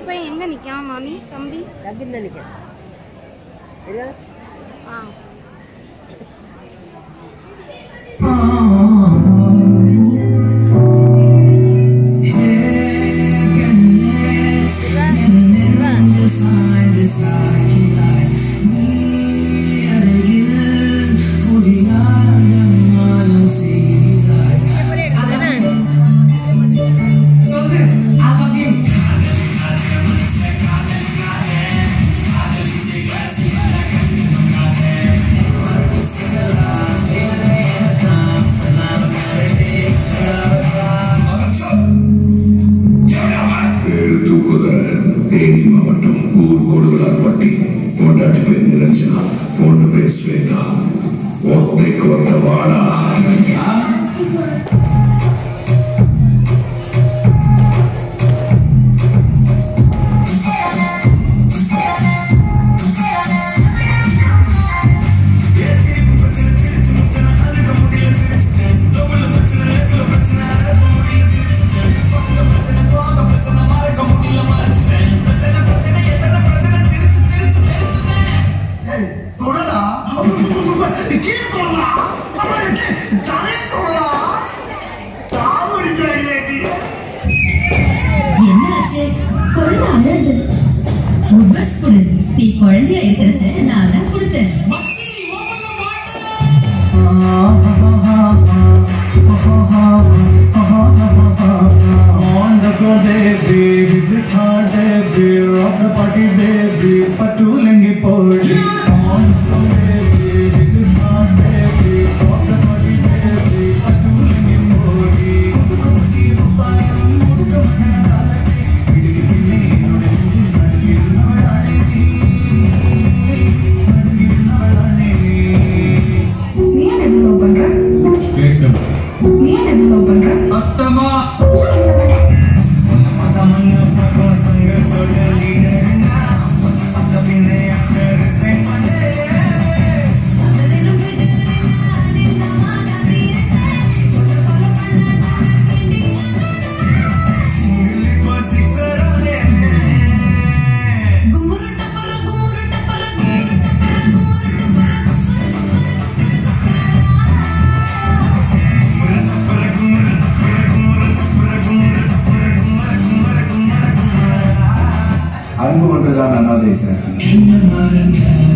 பையன் எங்க நிக்கான் மாமி தம்பி தம்பி நினைக்கிறேன் இல்லை ஆ பேரு தூக்குதர தேனி மாவட்டம் ஊர் கொடுகளார்பட்டி கொண்டாடி பேர் நிரஞ்சனா பொண்ணு பேர் ஸ்வேதா ஒத்தைக்கு வந்த வாடா தொடடா கீழே தொடடா தலையை தொடடா சாவடிக்கிறாங்களே நீ என்னாச்சு குழந்தை அழுது உட்வர்ஸ் கொடு நீ குழந்தையா இருக்கிறச்ச நான் தான் கொடுத்தேன் மச்சி ஒப்பந்த மாட்டேன் On the floor, baby, with the heart, baby, rock the party, baby, patulengi podi. On the floor, baby, with the heart, baby, rock the party, baby, patulengi podi. குட்டி ரூபாயம் முடுக்க மகனாலகி, இடுகி பின்னே என்னோட நெஞ்சு நடுங்கிருந்தவளானே நீ. நடுங்கிருந்தவளானே நீ. நீ ஏன் என்ன லவ் பண்ற கேட்கல நீ ஏன் என்ன லவ் பண்ற அத்தமா கும்முரு டப்பர கும்முரு டப்பர கும்முரு டப்பர கும்முரு டப்பர அன்பு ஒன்றுதான் அனாதை சார்